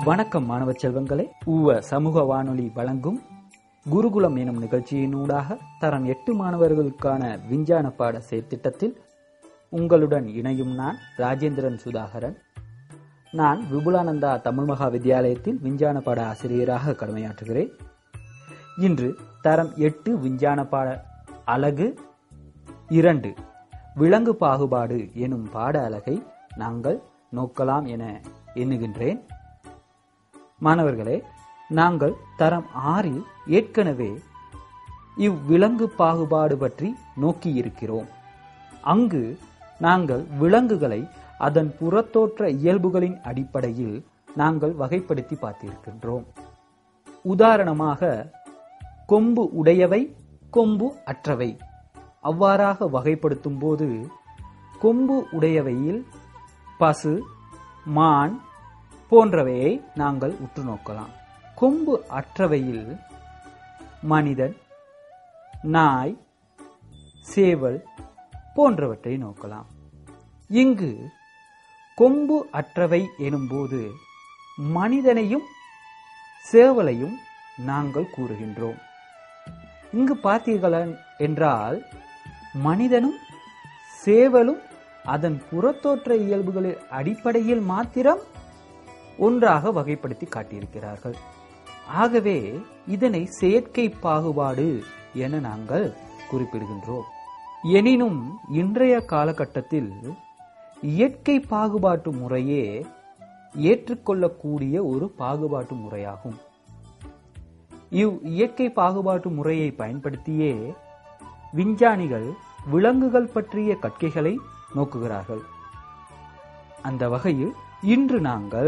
வணக்கம் மாணவ செல்வங்களே ஊவ சமூக வானொலி வழங்கும் குருகுலம் எனும் நிகழ்ச்சியினூடாக தரம் எட்டு மாணவர்களுக்கான விஞ்ஞான பாட செயற்திட்டத்தில் உங்களுடன் இணையும் நான் ராஜேந்திரன் சுதாகரன் நான் விபுலானந்தா தமிழ் மகா வித்தியாலயத்தில் விஞ்ஞான பாட ஆசிரியராக கடமையாற்றுகிறேன் இன்று தரம் எட்டு விஞ்ஞான பாட அலகு இரண்டு விலங்கு பாகுபாடு எனும் பாட அலகை நாங்கள் நோக்கலாம் என எண்ணுகின்றேன் மாணவர்களே நாங்கள் தரம் ஆறில் ஏற்கனவே இவ்விலங்கு பாகுபாடு பற்றி நோக்கி இருக்கிறோம் அங்கு நாங்கள் விலங்குகளை அதன் புறத்தோற்ற இயல்புகளின் அடிப்படையில் நாங்கள் வகைப்படுத்தி பார்த்திருக்கின்றோம் உதாரணமாக கொம்பு உடையவை கொம்பு அற்றவை அவ்வாறாக வகைப்படுத்தும் போது கொம்பு உடையவையில் பசு மான் போன்றவையை நாங்கள் உற்று நோக்கலாம் கொம்பு அற்றவையில் மனிதன் நாய் சேவல் போன்றவற்றை நோக்கலாம் இங்கு கொம்பு அற்றவை எனும்போது மனிதனையும் சேவலையும் நாங்கள் கூறுகின்றோம் இங்கு பார்த்தீர்கள் என்றால் மனிதனும் சேவலும் அதன் புறத்தோற்ற இயல்புகளின் அடிப்படையில் மாத்திரம் ஒன்றாக வகைப்படுத்தி காட்டியிருக்கிறார்கள் ஆகவே இதனை செயற்கை பாகுபாடு என நாங்கள் குறிப்பிடுகின்றோம் எனினும் இன்றைய காலகட்டத்தில் இயற்கை பாகுபாட்டு முறையே ஏற்றுக்கொள்ளக்கூடிய ஒரு பாகுபாட்டு முறையாகும் இவ் இயற்கை பாகுபாட்டு முறையை பயன்படுத்தியே விஞ்ஞானிகள் விலங்குகள் பற்றிய கற்கைகளை நோக்குகிறார்கள் அந்த வகையில் இன்று நாங்கள்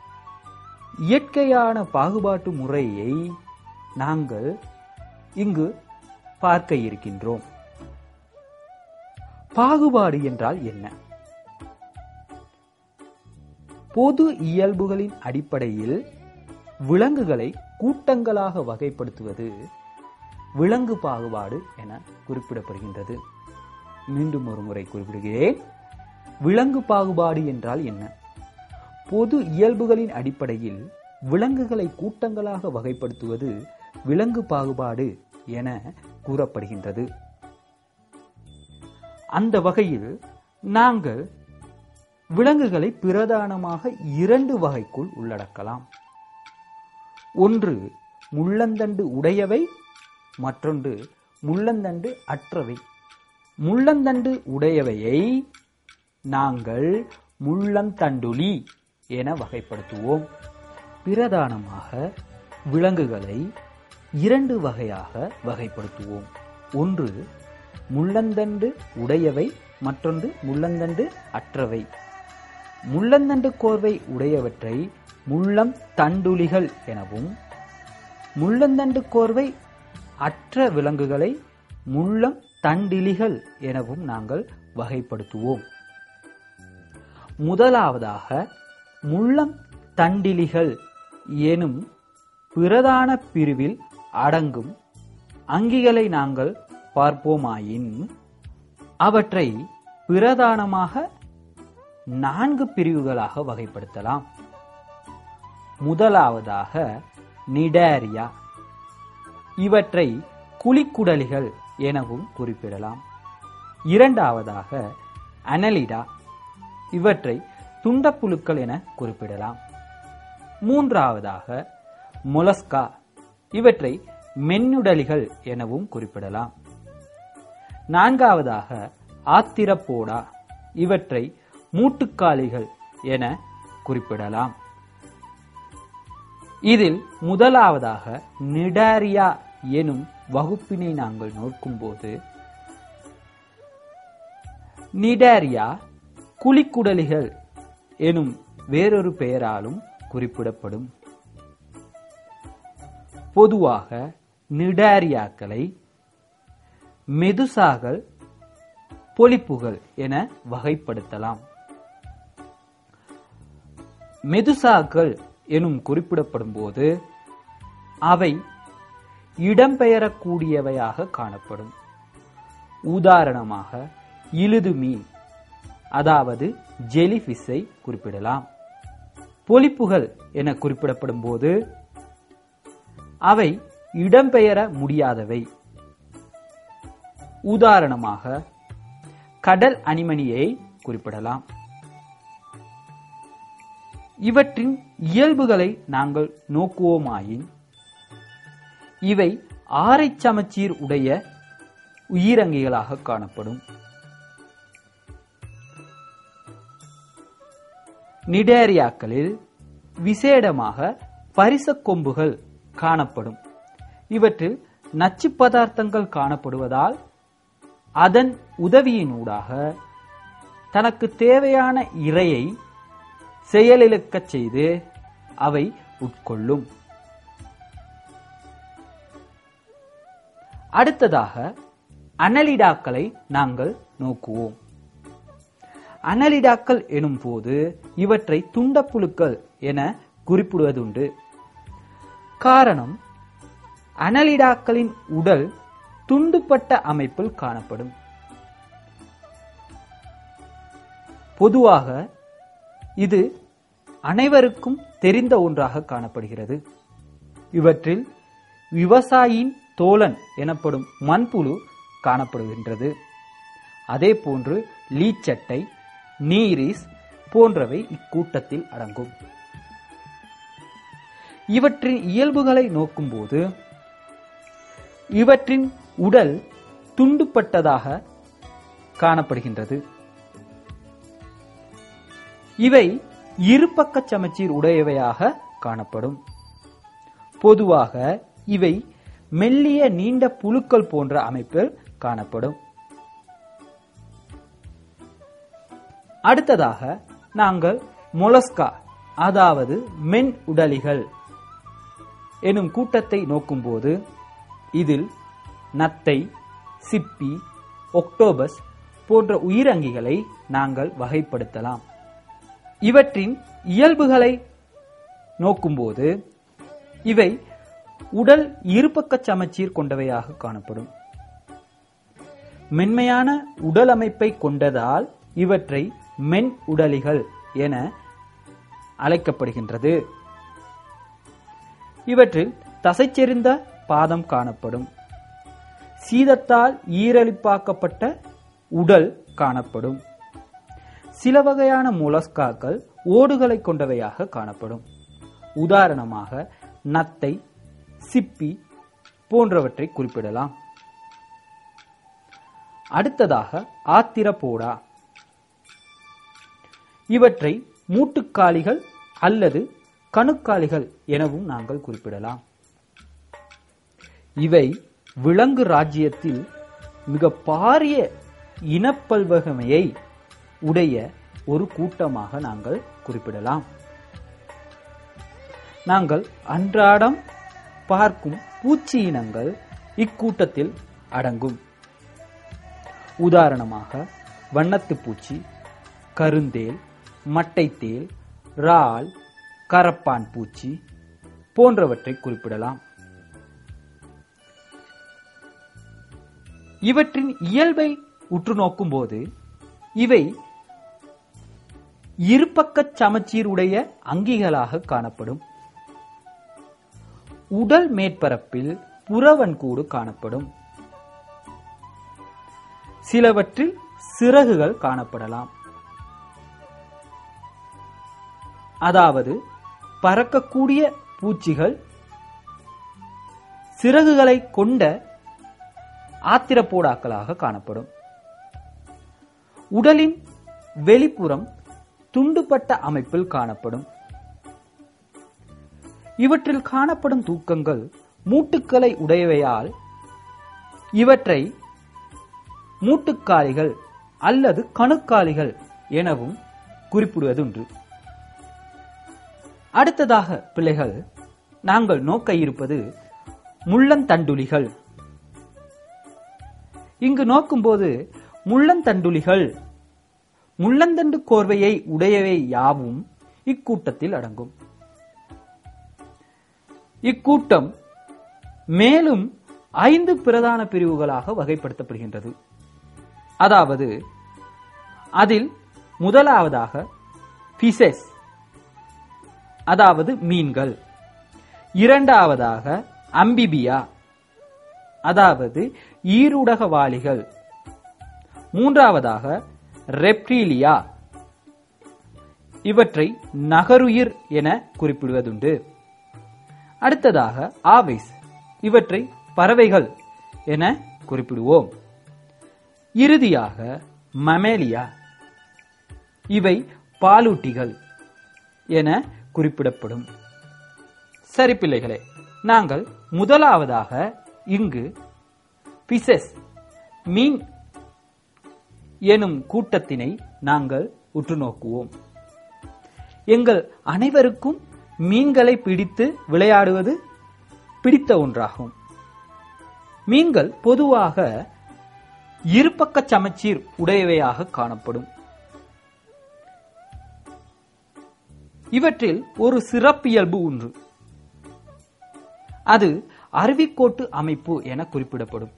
இயற்கையான பாகுபாட்டு முறையை நாங்கள் இங்கு பார்க்க இருக்கின்றோம் பாகுபாடு என்றால் என்ன பொது இயல்புகளின் அடிப்படையில் விலங்குகளை கூட்டங்களாக வகைப்படுத்துவது விலங்கு பாகுபாடு என குறிப்பிடப்படுகின்றது மீண்டும் ஒரு முறை குறிப்பிடுகிறேன் விலங்கு பாகுபாடு என்றால் என்ன பொது இயல்புகளின் அடிப்படையில் விலங்குகளை கூட்டங்களாக வகைப்படுத்துவது விலங்கு பாகுபாடு என கூறப்படுகின்றது அந்த வகையில் நாங்கள் விலங்குகளை பிரதானமாக இரண்டு வகைக்குள் உள்ளடக்கலாம் ஒன்று முள்ளந்தண்டு உடையவை மற்றொன்று முள்ளந்தண்டு அற்றவை முள்ளந்தண்டு உடையவையை நாங்கள் முள்ளந்தண்டுலி என வகைப்படுத்துவோம் பிரதானமாக விலங்குகளை இரண்டு வகையாக வகைப்படுத்துவோம் ஒன்று முள்ளந்தண்டு உடையவை மற்றொன்று முள்ளந்தண்டு அற்றவை முள்ளந்தண்டு கோர்வை உடையவற்றை முள்ளம் தண்டுலிகள் எனவும் முள்ளந்தண்டு கோர்வை அற்ற விலங்குகளை முள்ளம் தண்டிலிகள் எனவும் நாங்கள் வகைப்படுத்துவோம் முதலாவதாக முள்ளம் தண்டிலிகள் எனும் பிரதான பிரிவில் அடங்கும் அங்கிகளை நாங்கள் பார்ப்போமாயின் அவற்றை பிரதானமாக நான்கு பிரிவுகளாக வகைப்படுத்தலாம் முதலாவதாக நிடேரியா இவற்றை குழிக்குடலிகள் எனவும் குறிப்பிடலாம் இரண்டாவதாக அனலிடா இவற்றை துண்டப்புழுக்கள் என குறிப்பிடலாம் மூன்றாவதாக மொலஸ்கா இவற்றை மென்னுடலிகள் எனவும் குறிப்பிடலாம் நான்காவதாக ஆத்திரப்போடா இவற்றை மூட்டுக்காலிகள் என குறிப்பிடலாம் இதில் முதலாவதாக நிடாரியா எனும் வகுப்பினை நாங்கள் நோக்கும்போது நிடாரியா குழிக்குடலிகள் எனும் வேறொரு பெயராலும் குறிப்பிடப்படும் பொதுவாக நிடாரியாக்களை மெதுசாகள் பொலிப்புகள் என வகைப்படுத்தலாம் மெதுசாக்கள் எனும் குறிப்பிடப்படும் போது அவை இடம்பெயரக்கூடியவையாக காணப்படும் உதாரணமாக இழுது மீன் அதாவது ஜெலிஃபிஷை குறிப்பிடலாம் பொலிப்புகள் என குறிப்பிடப்படும் போது அவை இடம்பெயர முடியாதவை உதாரணமாக கடல் அனிமணியை குறிப்பிடலாம் இவற்றின் இயல்புகளை நாங்கள் நோக்குவோமாயின் இவை ஆரை சமச்சீர் உடைய உயிரங்கிகளாக காணப்படும் நிடேரியாக்களில் விசேடமாக பரிசக் கொம்புகள் காணப்படும் இவற்றில் நச்சு பதார்த்தங்கள் காணப்படுவதால் அதன் உதவியினூடாக தனக்கு தேவையான இரையை செயலிழக்கச் செய்து அவை உட்கொள்ளும் அடுத்ததாக அனலிடாக்களை நாங்கள் நோக்குவோம் அனலிடாக்கள் எனும் போது இவற்றை துண்டப்புழுக்கள் என குறிப்பிடுவதுண்டு காரணம் அனலிடாக்களின் உடல் துண்டுப்பட்ட அமைப்பில் காணப்படும் பொதுவாக இது அனைவருக்கும் தெரிந்த ஒன்றாக காணப்படுகிறது இவற்றில் விவசாயியின் தோழன் எனப்படும் மண்புழு காணப்படுகின்றது அதே போன்று லீச்சட்டை நீரிஸ் போன்றவை இக்கூட்டத்தில் அடங்கும் இவற்றின் இயல்புகளை நோக்கும்போது இவற்றின் உடல் துண்டுப்பட்டதாக காணப்படுகின்றது இவை இருபக்க சமச்சீர் உடையவையாக காணப்படும் பொதுவாக இவை மெல்லிய நீண்ட புழுக்கள் போன்ற அமைப்பில் காணப்படும் அடுத்ததாக நாங்கள் மொலஸ்கா அதாவது மென் உடலிகள் எனும் கூட்டத்தை நோக்கும்போது இதில் நத்தை சிப்பி ஒக்டோபஸ் போன்ற உயிரங்கிகளை நாங்கள் வகைப்படுத்தலாம் இவற்றின் இயல்புகளை நோக்கும்போது இவை உடல் இருபக்க சமச்சீர் கொண்டவையாக காணப்படும் மென்மையான உடல் அமைப்பை கொண்டதால் இவற்றை மென் உடலிகள் என அழைக்கப்படுகின்றது இவற்றில் தசைச்செறிந்த பாதம் காணப்படும் சீதத்தால் ஈரலிப்பாக்கப்பட்ட உடல் காணப்படும் சில வகையான மொலஸ்காக்கள் ஓடுகளை கொண்டவையாக காணப்படும் உதாரணமாக நத்தை சிப்பி போன்றவற்றை குறிப்பிடலாம் அடுத்ததாக ஆத்திரபோடா இவற்றை மூட்டுக்காலிகள் அல்லது கணுக்காலிகள் எனவும் நாங்கள் குறிப்பிடலாம் இவை விலங்கு ராஜ்யத்தில் மிக பாரிய இனப்பல்வகமையை உடைய ஒரு கூட்டமாக நாங்கள் குறிப்பிடலாம் நாங்கள் அன்றாடம் பார்க்கும் பூச்சி இனங்கள் இக்கூட்டத்தில் அடங்கும் உதாரணமாக வண்ணத்து பூச்சி கருந்தேல் மட்டைத்தேல் இறால் கரப்பான் பூச்சி போன்றவற்றை குறிப்பிடலாம் இவற்றின் இயல்பை உற்று நோக்கும்போது இவை இருபக்க சமச்சீர் உடைய அங்கிகளாக காணப்படும் உடல் மேற்பரப்பில் புறவன்கூடு காணப்படும் சிலவற்றில் சிறகுகள் காணப்படலாம் அதாவது பறக்கக்கூடிய பூச்சிகள் சிறகுகளை கொண்ட ஆத்திரப்போடாக்களாக காணப்படும் உடலின் வெளிப்புறம் துண்டுபட்ட அமைப்பில் காணப்படும் இவற்றில் காணப்படும் தூக்கங்கள் மூட்டுக்களை உடையவையால் இவற்றை மூட்டுக்காலிகள் அல்லது கணுக்காலிகள் எனவும் குறிப்பிடுவதுண்டு அடுத்ததாக பிள்ளைகள் நாங்கள் நோக்க இருப்பது முள்ளந்தண்டுலிகள் இங்கு நோக்கும்போது முள்ளந்தண்டுலிகள் முள்ளந்தண்டு கோர்வையை உடையவை யாவும் இக்கூட்டத்தில் அடங்கும் இக்கூட்டம் மேலும் ஐந்து பிரதான பிரிவுகளாக வகைப்படுத்தப்படுகின்றது அதாவது அதில் முதலாவதாக பிசெஸ் அதாவது மீன்கள் இரண்டாவதாக அம்பிபியா அதாவது ஈருடகவாளிகள் மூன்றாவதாக ரெப்டீலியா இவற்றை நகருயிர் என குறிப்பிடுவதுண்டு அடுத்ததாக ஆவைஸ் இவற்றை பறவைகள் என குறிப்பிடுவோம் இறுதியாக மமேலியா இவை பாலூட்டிகள் என குறிப்பிடப்படும் சரி பிள்ளைகளே நாங்கள் முதலாவதாக இங்கு பிசஸ் மீன் எனும் கூட்டத்தினை நாங்கள் உற்று நோக்குவோம் எங்கள் அனைவருக்கும் மீன்களை பிடித்து விளையாடுவது பிடித்த ஒன்றாகும் மீன்கள் பொதுவாக இருபக்க சமச்சீர் உடையவையாக காணப்படும் இவற்றில் ஒரு சிறப்பியல்பு உண்டு அது அருவிக்கோட்டு அமைப்பு என குறிப்பிடப்படும்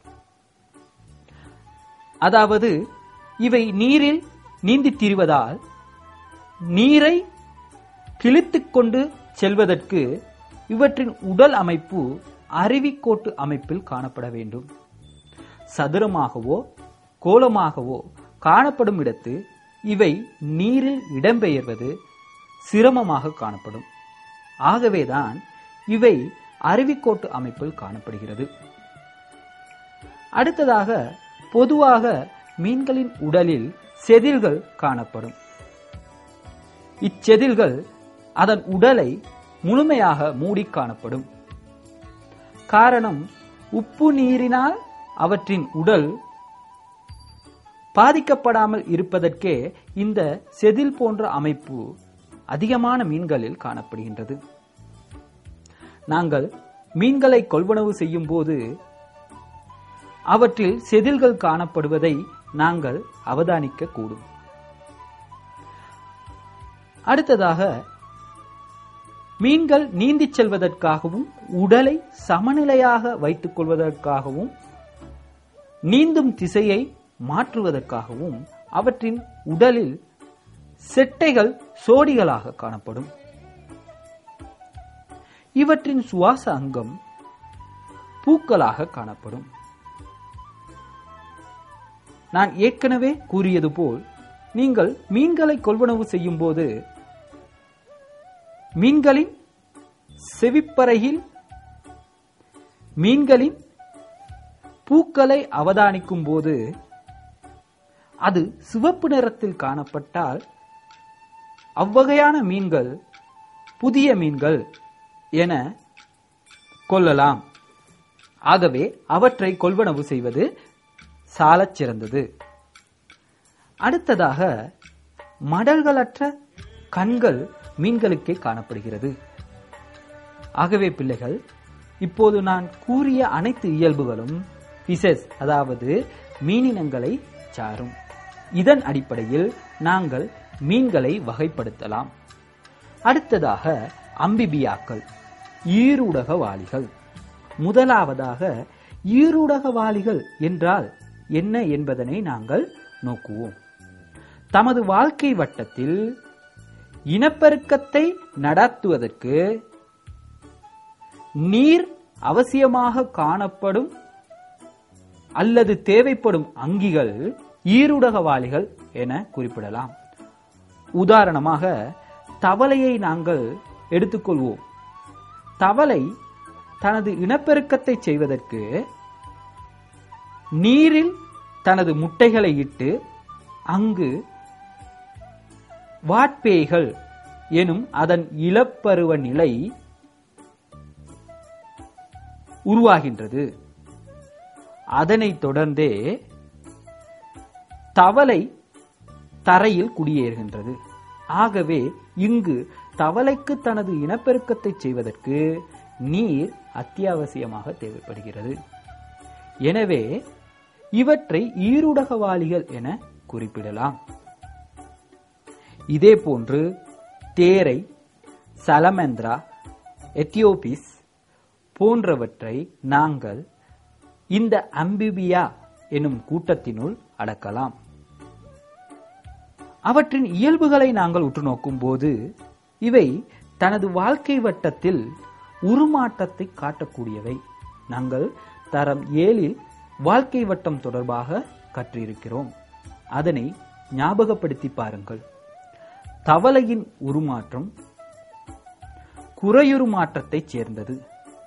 அதாவது இவை நீரில் நீந்தித் திரிவதால் நீரை கிழித்துக் கொண்டு செல்வதற்கு இவற்றின் உடல் அமைப்பு அருவிக்கோட்டு அமைப்பில் காணப்பட வேண்டும் சதுரமாகவோ கோலமாகவோ காணப்படும் இடத்து இவை நீரில் இடம்பெயர்வது சிரமமாக காணப்படும் ஆகவேதான் இவை அருவிக்கோட்டு அமைப்பில் காணப்படுகிறது அடுத்ததாக பொதுவாக மீன்களின் உடலில் செதில்கள் காணப்படும் இச்செதில்கள் அதன் உடலை முழுமையாக மூடி காணப்படும் காரணம் உப்பு நீரினால் அவற்றின் உடல் பாதிக்கப்படாமல் இருப்பதற்கே இந்த செதில் போன்ற அமைப்பு அதிகமான மீன்களில் காணப்படுகின்றது நாங்கள் மீன்களை கொள்வனவு செய்யும் போது அவற்றில் செதில்கள் காணப்படுவதை நாங்கள் அவதானிக்க கூடும் அடுத்ததாக மீன்கள் நீந்திச் செல்வதற்காகவும் உடலை சமநிலையாக வைத்துக் கொள்வதற்காகவும் நீந்தும் திசையை மாற்றுவதற்காகவும் அவற்றின் உடலில் செட்டைகள் சோடிகளாக காணப்படும் இவற்றின் சுவாச அங்கம் பூக்களாக காணப்படும் நான் ஏற்கனவே கூறியது போல் நீங்கள் மீன்களை கொள்வனவு செய்யும் போது மீன்களின் செவிப்பறையில் மீன்களின் பூக்களை அவதானிக்கும் போது அது சிவப்பு நிறத்தில் காணப்பட்டால் அவ்வகையான மீன்கள் புதிய மீன்கள் என கொள்ளலாம் ஆகவே அவற்றை கொள்வனவு செய்வது சாலச் சிறந்தது அடுத்ததாக மடல்களற்ற கண்கள் மீன்களுக்கே காணப்படுகிறது ஆகவே பிள்ளைகள் இப்போது நான் கூறிய அனைத்து இயல்புகளும் பிசஸ் அதாவது மீனினங்களை சாரும் இதன் அடிப்படையில் நாங்கள் மீன்களை வகைப்படுத்தலாம் அடுத்ததாக அம்பிபியாக்கள் ஈருடகவாளிகள் முதலாவதாக ஈருடகவாளிகள் என்றால் என்ன என்பதனை நாங்கள் நோக்குவோம் தமது வாழ்க்கை வட்டத்தில் இனப்பெருக்கத்தை நடத்துவதற்கு நீர் அவசியமாக காணப்படும் அல்லது தேவைப்படும் அங்கிகள் ஈருடகவாளிகள் என குறிப்பிடலாம் உதாரணமாக தவளையை நாங்கள் எடுத்துக்கொள்வோம் தவளை தனது இனப்பெருக்கத்தை செய்வதற்கு நீரில் தனது முட்டைகளை இட்டு அங்கு வாட்பேய்கள் எனும் அதன் இளப்பருவ நிலை உருவாகின்றது அதனைத் தொடர்ந்தே தவளை தரையில் குடியேறுகின்றது ஆகவே இங்கு தவளைக்கு தனது இனப்பெருக்கத்தை செய்வதற்கு நீர் அத்தியாவசியமாக தேவைப்படுகிறது எனவே இவற்றை ஈருடகவாளிகள் என குறிப்பிடலாம் இதே போன்று தேரை சலமெந்திரா எத்தியோபிஸ் போன்றவற்றை நாங்கள் இந்த அம்பிபியா எனும் கூட்டத்தினுள் அடக்கலாம் அவற்றின் இயல்புகளை நாங்கள் உற்று நோக்கும் போது இவை தனது வாழ்க்கை வட்டத்தில் உருமாற்றத்தை காட்டக்கூடியவை நாங்கள் தரம் ஏழில் வாழ்க்கை வட்டம் தொடர்பாக கற்றிருக்கிறோம் அதனை ஞாபகப்படுத்தி பாருங்கள் தவளையின் உருமாற்றம் குறையுருமாற்றத்தைச் சேர்ந்தது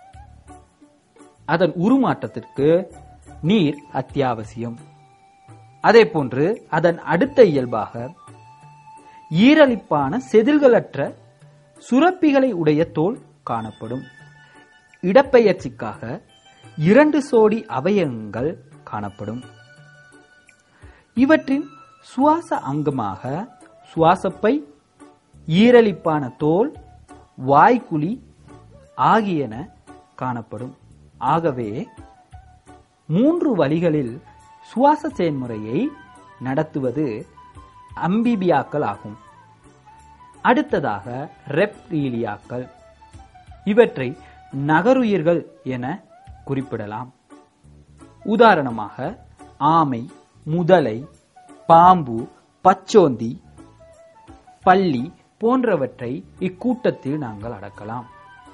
அதன் உருமாற்றத்திற்கு நீர் அத்தியாவசியம் அதே போன்று அதன் அடுத்த இயல்பாக ஈரலிப்பான செதில்களற்ற சுரப்பிகளை உடைய தோல் காணப்படும் இடப்பெயர்ச்சிக்காக இரண்டு சோடி அவயவங்கள் காணப்படும் இவற்றின் சுவாச அங்கமாக சுவாசப்பை ஈரலிப்பான தோல் வாய்க்குழி ஆகியன காணப்படும் ஆகவே மூன்று வழிகளில் சுவாச செயல்முறையை நடத்துவது அம்பிபியாக்கள் ஆகும் அடுத்ததாக ரெப்டீலியாக்கள் இவற்றை நகருயிர்கள் என குறிப்பிடலாம் உதாரணமாக ஆமை முதலை பாம்பு பச்சோந்தி பள்ளி போன்றவற்றை இக்கூட்டத்தில் நாங்கள் அடக்கலாம்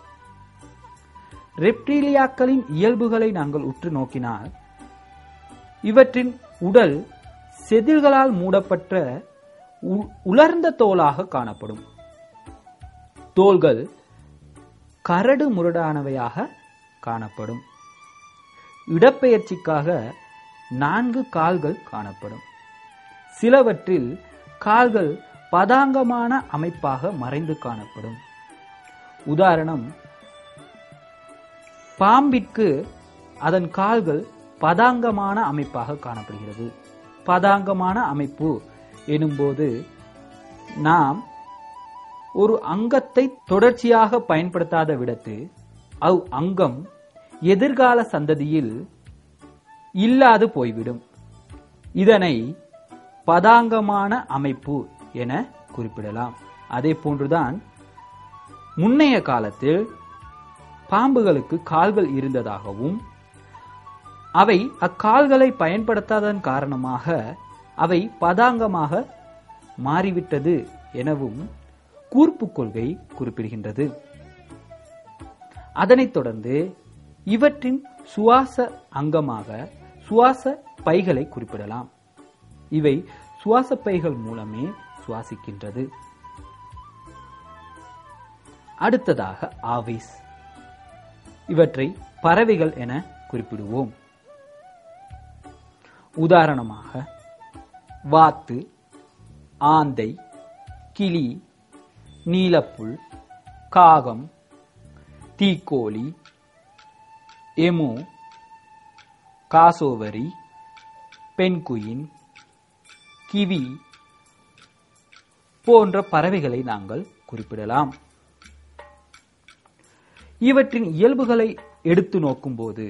ரெப்டீலியாக்களின் இயல்புகளை நாங்கள் உற்று நோக்கினால் இவற்றின் உடல் செதில்களால் மூடப்பட்ட உ- உலர்ந்த தோலாக காணப்படும் தோள்கள் கரடு முரடானவையாக காணப்படும் இடப்பெயர்ச்சிக்காக நான்கு கால்கள் காணப்படும் சிலவற்றில் கால்கள் பதாங்கமான அமைப்பாக மறைந்து காணப்படும் உதாரணம் பாம்பிற்கு அதன் கால்கள் பதாங்கமான அமைப்பாக காணப்படுகிறது பதாங்கமான அமைப்பு எனும்போது நாம் ஒரு அங்கத்தை தொடர்ச்சியாக பயன்படுத்தாத விடத்து அவ் அங்கம் எதிர்கால சந்ததியில் இல்லாது போய்விடும் இதனை பதாங்கமான அமைப்பு என குறிப்பிடலாம் அதே போன்றுதான் முன்னைய காலத்தில் பாம்புகளுக்கு கால்கள் இருந்ததாகவும் அவை அக்கால்களை பயன்படுத்தாததன் காரணமாக அவை பதாங்கமாக மாறிவிட்டது எனவும் கூர்ப்பு கொள்கை குறிப்பிடுகின்றது அதனைத் தொடர்ந்து இவற்றின் சுவாச அங்கமாக சுவாச பைகளை குறிப்பிடலாம் இவை சுவாச பைகள் மூலமே சுவாசிக்கின்றது அடுத்ததாக ஆவிஸ் இவற்றை பறவைகள் என குறிப்பிடுவோம் உதாரணமாக வாத்து ஆந்தை கிளி நீலப்புல் காகம் தீக்கோழி எமு காசோவரி பெண்குயின் கிவி போன்ற பறவைகளை நாங்கள் குறிப்பிடலாம் இவற்றின் இயல்புகளை எடுத்து நோக்கும்போது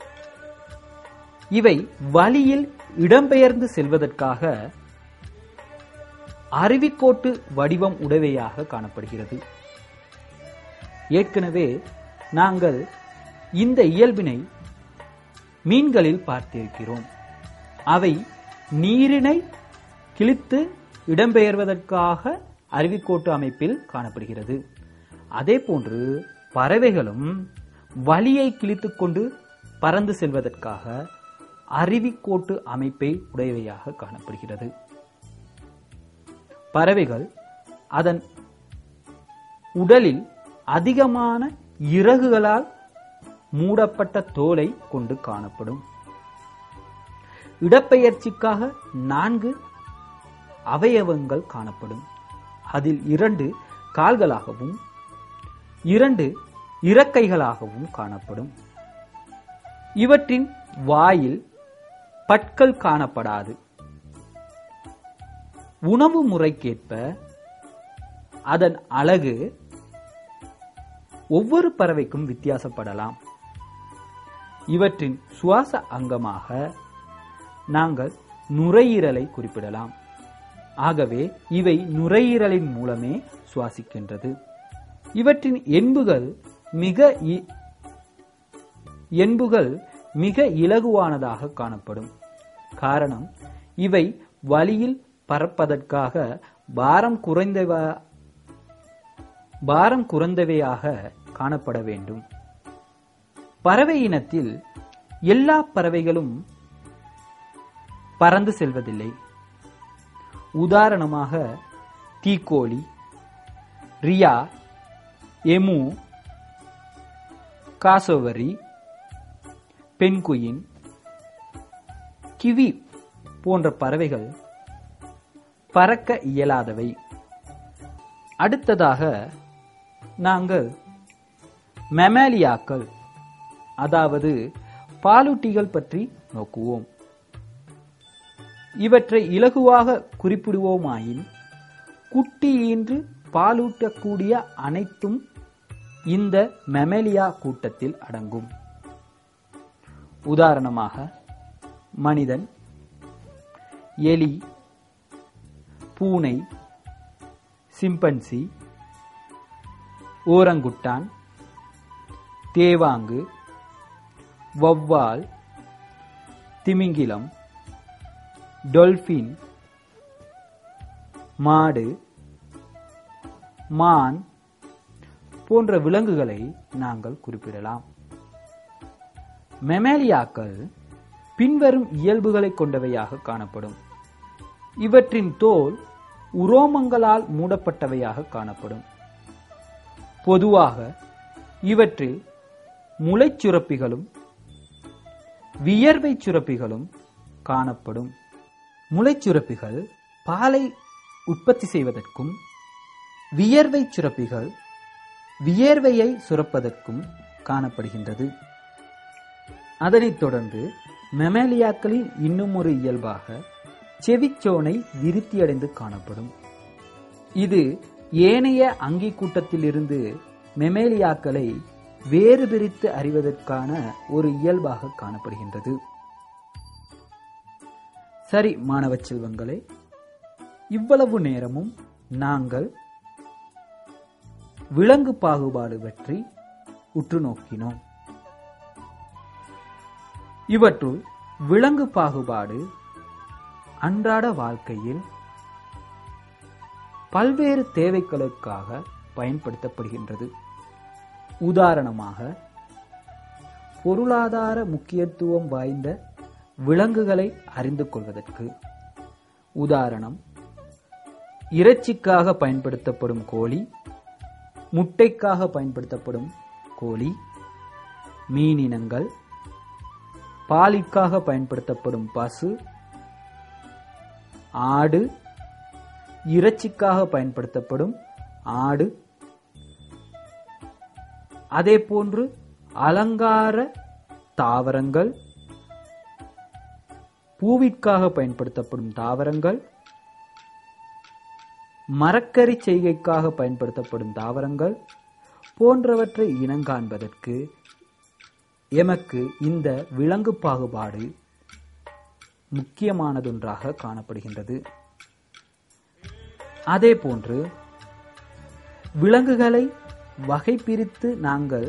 இவை வழியில் இடம்பெயர்ந்து செல்வதற்காக அருவிக்கோட்டு வடிவம் உடையவையாக காணப்படுகிறது ஏற்கனவே நாங்கள் இந்த இயல்பினை மீன்களில் பார்த்திருக்கிறோம் அவை நீரினை கிழித்து இடம்பெயர்வதற்காக அருவிக்கோட்டு அமைப்பில் காணப்படுகிறது அதே போன்று பறவைகளும் வலியை கிழித்துக் கொண்டு பறந்து செல்வதற்காக அருவிக்கோட்டு அமைப்பை உடையவையாக காணப்படுகிறது பறவைகள் அதன் உடலில் அதிகமான இறகுகளால் மூடப்பட்ட தோலை கொண்டு காணப்படும் இடப்பெயர்ச்சிக்காக நான்கு அவயவங்கள் காணப்படும் அதில் இரண்டு கால்களாகவும் இரண்டு இறக்கைகளாகவும் காணப்படும் இவற்றின் வாயில் பற்கள் காணப்படாது உணவு முறைக்கேற்ப அதன் அழகு ஒவ்வொரு பறவைக்கும் வித்தியாசப்படலாம் இவற்றின் சுவாச அங்கமாக நாங்கள் நுரையீரலை குறிப்பிடலாம் ஆகவே இவை நுரையீரலின் மூலமே சுவாசிக்கின்றது இவற்றின் என்புகள் மிக இ- என்புகள் மிக இலகுவானதாக காணப்படும் காரணம் இவை வழியில் பறப்பதற்காக பாரம் குறைந்தவ பாரம் குறைந்தவையாக காணப்பட வேண்டும் பறவை இனத்தில் எல்லா பறவைகளும் பறந்து செல்வதில்லை உதாரணமாக தீக்கோழி rhea emu cassowary penguin kiwi போன்ற பறவைகள் பறக்க இயலாதவை அடுத்ததாக நாங்கள் மெமாலியாக்கள் அதாவது பாலூட்டிகள் பற்றி நோக்குவோம் இவற்றை இலகுவாக குறிப்பிடுவோமாயின் குட்டி ஈன்று பாலூட்டக்கூடிய அனைத்தும் இந்த மெமேலியா கூட்டத்தில் அடங்கும் உதாரணமாக மனிதன் எலி பூனை சிம்பன்சி ஓரங்குட்டான் தேவாங்கு வௌவால் திமிங்கிலம் டொல்பின் மாடு மான் போன்ற விலங்குகளை நாங்கள் குறிப்பிடலாம் மெமேலியாக்கள் பின்வரும் இயல்புகளை கொண்டவையாக காணப்படும் இவற்றின் தோல் உரோமங்களால் மூடப்பட்டவையாக காணப்படும் பொதுவாக இவற்றில் முளைச்சுரப்பிகளும் வியர்வை சுரப்பிகளும் காணப்படும் முளைச்சுரப்பிகள் பாலை உற்பத்தி செய்வதற்கும் வியர்வை சுரப்பிகள் வியர்வையை சுரப்பதற்கும் காணப்படுகின்றது அதனைத் தொடர்ந்து மெமேலியாக்களின் இன்னும் ஒரு இயல்பாக செவிச்சோனை விருத்தியடைந்து காணப்படும் இது ஏனைய அங்கி கூட்டத்திலிருந்து மெமேலியாக்களை வேறு பிரித்து அறிவதற்கான ஒரு இயல்பாக காணப்படுகின்றது சரி மாணவ செல்வங்களே இவ்வளவு நேரமும் நாங்கள் விலங்கு பாகுபாடு பற்றி உற்று நோக்கினோம் இவற்றுள் விலங்கு பாகுபாடு அன்றாட வாழ்க்கையில் பல்வேறு தேவைகளுக்காக பயன்படுத்தப்படுகின்றது உதாரணமாக பொருளாதார முக்கியத்துவம் வாய்ந்த விலங்குகளை அறிந்து கொள்வதற்கு உதாரணம் இறைச்சிக்காக பயன்படுத்தப்படும் கோழி முட்டைக்காக பயன்படுத்தப்படும் கோழி மீனினங்கள் பாலிற்காக பயன்படுத்தப்படும் பசு ஆடு இறைச்சிக்காக பயன்படுத்தப்படும் ஆடு அதே போன்று அலங்கார தாவரங்கள் பூவிற்காக பயன்படுத்தப்படும் தாவரங்கள் மரக்கறி செய்கைக்காக பயன்படுத்தப்படும் தாவரங்கள் போன்றவற்றை இனங்காண்பதற்கு எமக்கு இந்த விலங்கு பாகுபாடு முக்கியமானதொன்றாக காணப்படுகின்றது அதே போன்று விலங்குகளை வகை பிரித்து நாங்கள்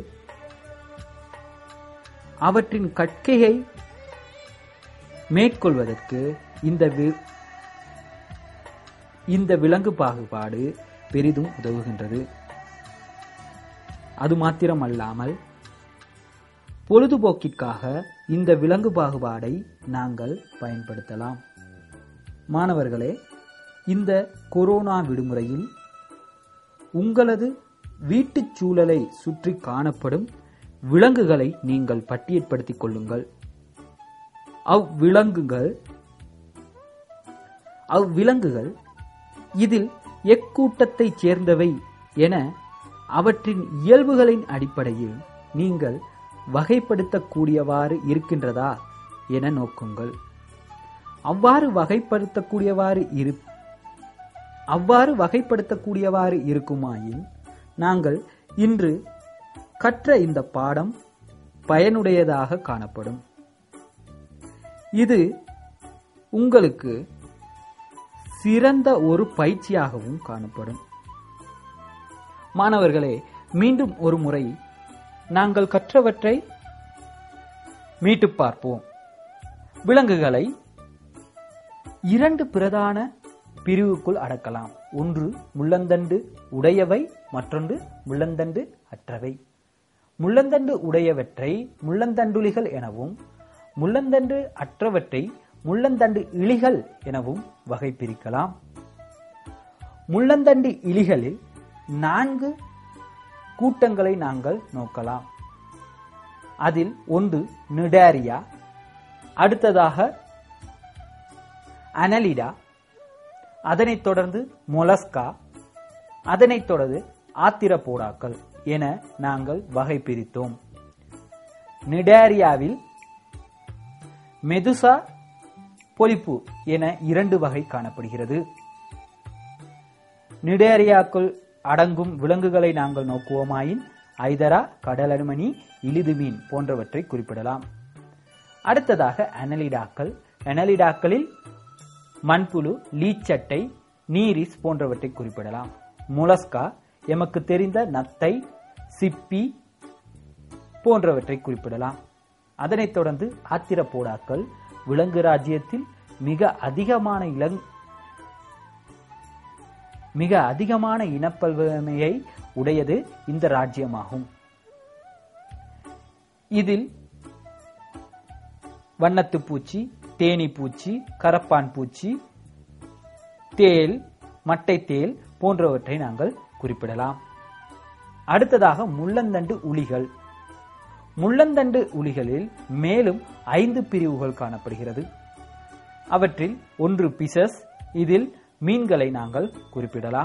அவற்றின் கற்கையை மேற்கொள்வதற்கு இந்த வி- இந்த விலங்கு பாகுபாடு பெரிதும் உதவுகின்றது அது மாத்திரமல்லாமல் பொழுதுபோக்கிற்காக இந்த விலங்கு பாகுபாடை நாங்கள் பயன்படுத்தலாம் மாணவர்களே இந்த கொரோனா விடுமுறையில் உங்களது வீட்டுச் சூழலை சுற்றி காணப்படும் விலங்குகளை நீங்கள் பட்டியற்படுத்திக் கொள்ளுங்கள் அவ்விலங்குகள் அவ்விலங்குகள் இதில் எக்கூட்டத்தைச் சேர்ந்தவை என அவற்றின் இயல்புகளின் அடிப்படையில் நீங்கள் வகைப்படுத்தக்கூடியவாறு இருக்கின்றதா என நோக்குங்கள் அவ்வாறு வகைப்படுத்தக்கூடியவாறு இரு அவ்வாறு வகைப்படுத்தக்கூடியவாறு இருக்குமாயின் நாங்கள் இன்று கற்ற இந்த பாடம் பயனுடையதாக காணப்படும் இது உங்களுக்கு சிறந்த ஒரு பயிற்சியாகவும் காணப்படும் மாணவர்களே மீண்டும் ஒரு முறை நாங்கள் கற்றவற்றை மீட்டுப் பார்ப்போம் விலங்குகளை இரண்டு பிரதான பிரிவுக்குள் அடக்கலாம் ஒன்று முள்ளந்தண்டு உடையவை மற்றொன்று முள்ளந்தண்டு அற்றவை முள்ளந்தண்டு உடையவற்றை முள்ளந்தண்டுளிகள் எனவும் முள்ளந்தண்டு அற்றவற்றை முள்ளந்தண்டு இலிகள் எனவும் வகை பிரிக்கலாம் முள்ளந்தண்டு இலிகளில் நான்கு கூட்டங்களை நாங்கள் நோக்கலாம் அதில் ஒன்று நிடாரியா அடுத்ததாக அனலிடா அதனைத் தொடர்ந்து மொலஸ்கா அதனைத் தொடர்ந்து ஆத்திரப்போடாக்கள் என நாங்கள் வகை பிரித்தோம் நிடாரியாவில் மெதுசா பொலிப்பு என இரண்டு வகை காணப்படுகிறது நிடேரியாக்குள் அடங்கும் விலங்குகளை நாங்கள் நோக்குவோமாயின் ஐதரா கடலனுமணி இலிது மீன் போன்றவற்றை குறிப்பிடலாம் அடுத்ததாக அனலிடாக்கள் அனலிடாக்களில் மண்புழு லீச்சட்டை நீரிஸ் போன்றவற்றை குறிப்பிடலாம் முலஸ்கா எமக்கு தெரிந்த நத்தை சிப்பி போன்றவற்றை குறிப்பிடலாம் அதனைத் தொடர்ந்து ஆத்திரப்போடாக்கள் விலங்கு ராஜ்யத்தில் மிக அதிகமான இளங் மிக அதிகமான இனப்பல்வமையை உடையது இந்த ராஜ்யமாகும் இதில் வண்ணத்து பூச்சி தேனி பூச்சி கரப்பான் பூச்சி தேல் மட்டை தேல் போன்றவற்றை நாங்கள் குறிப்பிடலாம் அடுத்ததாக முள்ளந்தண்டு உளிகள் முள்ளந்தண்டு உளிகளில் மேலும் ஐந்து பிரிவுகள் காணப்படுகிறது அவற்றில் ஒன்று பிசஸ் இதில் மீன்களை நாங்கள் குறிப்பிடலாம்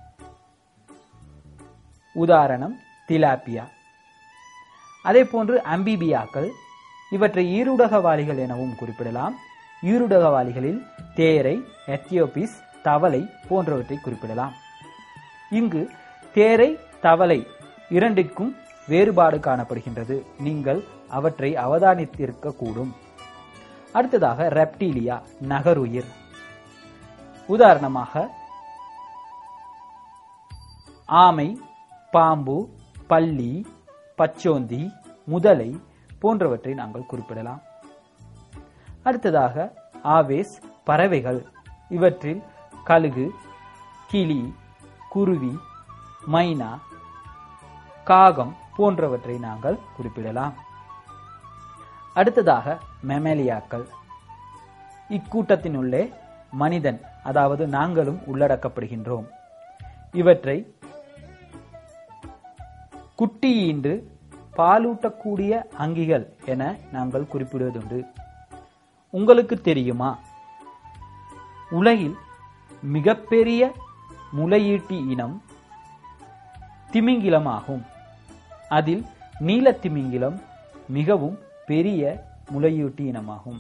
உதாரணம் திலாப்பியா அதே போன்று அம்பிபியாக்கள் இவற்றை ஈருடகவாளிகள் எனவும் குறிப்பிடலாம் ஈருடகவாளிகளில் தேரை எத்தியோபிஸ் தவளை போன்றவற்றை குறிப்பிடலாம் இங்கு தேரை தவளை இரண்டிற்கும் வேறுபாடு காணப்படுகின்றது நீங்கள் அவற்றை அவதானித்திருக்க கூடும் அடுத்ததாக ரெப்டீலியா நகருயிர் உதாரணமாக ஆமை பாம்பு பல்லி பச்சோந்தி முதலை போன்றவற்றை நாங்கள் குறிப்பிடலாம் அடுத்ததாக ஆவேஸ் பறவைகள் இவற்றில் கழுகு கிளி குருவி மைனா காகம் போன்றவற்றை நாங்கள் குறிப்பிடலாம் அடுத்ததாக மெமேலியாக்கள் இக்கூட்டத்தினுள்ளே மனிதன் அதாவது நாங்களும் உள்ளடக்கப்படுகின்றோம் இவற்றை குட்டியீண்டு பாலூட்டக்கூடிய அங்கிகள் என நாங்கள் குறிப்பிடுவதுண்டு உங்களுக்கு தெரியுமா உலகில் மிகப்பெரிய முளையீட்டி இனம் திமிங்கிலமாகும் அதில் நீல திமிங்கிலம் மிகவும் பெரிய முளையூட்டி இனமாகும்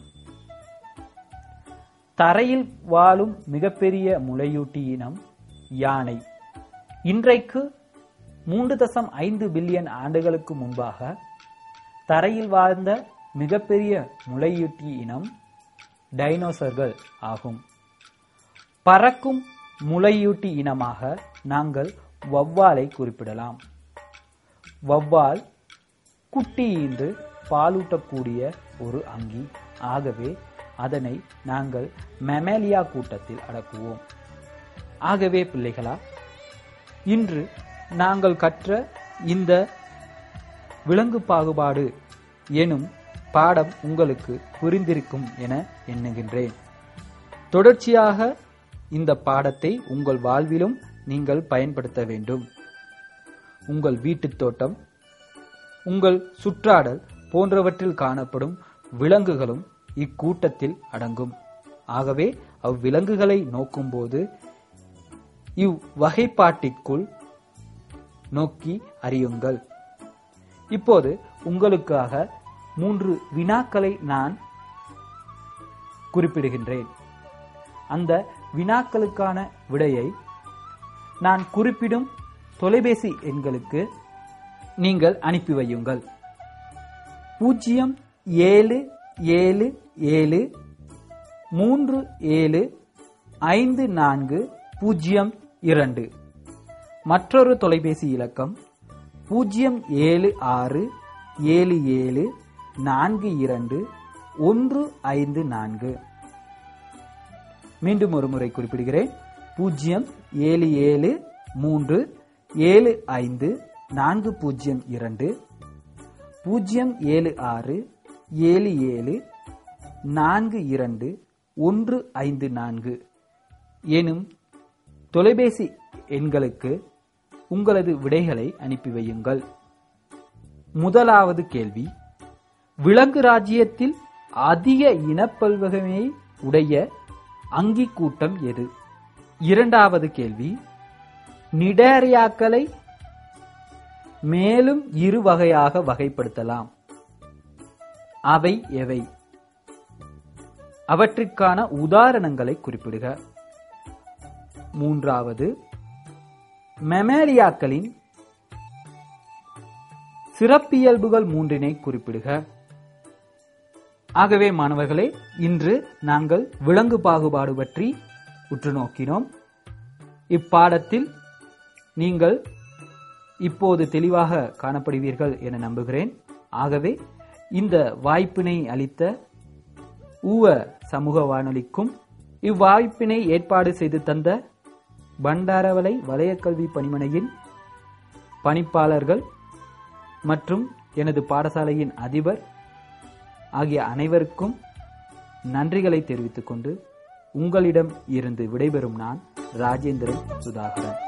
தரையில் வாழும் மிகப்பெரிய முளையூட்டி இனம் யானை இன்றைக்கு மூன்று தசம் ஐந்து பில்லியன் ஆண்டுகளுக்கு முன்பாக தரையில் வாழ்ந்த மிகப்பெரிய முளையூட்டி இனம் டைனோசர்கள் ஆகும் பறக்கும் முளையூட்டி இனமாக நாங்கள் வவ்வாலை குறிப்பிடலாம் வவ்வால் குட்டியீன்று பாலூட்டக்கூடிய ஒரு அங்கி ஆகவே அதனை நாங்கள் மெமேலியா கூட்டத்தில் அடக்குவோம் ஆகவே பிள்ளைகளா இன்று நாங்கள் கற்ற இந்த விலங்கு பாகுபாடு எனும் பாடம் உங்களுக்கு புரிந்திருக்கும் என எண்ணுகின்றேன் தொடர்ச்சியாக இந்த பாடத்தை உங்கள் வாழ்விலும் நீங்கள் பயன்படுத்த வேண்டும் உங்கள் வீட்டுத் தோட்டம் உங்கள் சுற்றாடல் போன்றவற்றில் காணப்படும் விலங்குகளும் இக்கூட்டத்தில் அடங்கும் ஆகவே அவ்விலங்குகளை நோக்கும்போது இவ்வகைப்பாட்டிற்குள் நோக்கி அறியுங்கள் இப்போது உங்களுக்காக மூன்று வினாக்களை நான் குறிப்பிடுகின்றேன் அந்த வினாக்களுக்கான விடையை நான் குறிப்பிடும் தொலைபேசி எண்களுக்கு நீங்கள் அனுப்பி வையுங்கள் பூஜ்ஜியம் ஏழு ஏழு ஏழு மூன்று ஏழு ஐந்து நான்கு பூஜ்ஜியம் இரண்டு மற்றொரு தொலைபேசி இலக்கம் பூஜ்ஜியம் ஏழு ஆறு ஏழு ஏழு நான்கு இரண்டு ஒன்று ஐந்து நான்கு மீண்டும் ஒரு முறை குறிப்பிடுகிறேன் பூஜ்ஜியம் ஏழு ஏழு மூன்று ஏழு ஐந்து நான்கு பூஜ்ஜியம் இரண்டு பூஜ்ஜியம் ஏழு ஆறு ஏழு ஏழு நான்கு இரண்டு ஒன்று ஐந்து நான்கு எனும் தொலைபேசி எண்களுக்கு உங்களது விடைகளை அனுப்பி வையுங்கள் முதலாவது கேள்வி விலங்கு ராஜ்யத்தில் அதிக இனப்பல்வகமையை உடைய அங்கி கூட்டம் எது இரண்டாவது கேள்வி நிடேரியாக்களை மேலும் இரு வகையாக வகைப்படுத்தலாம் அவை எவை அவற்றிற்கான உதாரணங்களை குறிப்பிடுக மூன்றாவது மெமேலியாக்களின் சிறப்பியல்புகள் மூன்றினை குறிப்பிடுக ஆகவே மாணவர்களே இன்று நாங்கள் விலங்கு பாகுபாடு பற்றி உற்று நோக்கினோம் இப்பாடத்தில் நீங்கள் இப்போது தெளிவாக காணப்படுவீர்கள் என நம்புகிறேன் ஆகவே இந்த வாய்ப்பினை அளித்த ஊவ சமூக வானொலிக்கும் இவ்வாய்ப்பினை ஏற்பாடு செய்து தந்த பண்டாரவளை வலயக்கல்வி பணிமனையின் பணிப்பாளர்கள் மற்றும் எனது பாடசாலையின் அதிபர் ஆகிய அனைவருக்கும் நன்றிகளை தெரிவித்துக் கொண்டு உங்களிடம் இருந்து விடைபெறும் நான் ராஜேந்திரன் சுதாகரன்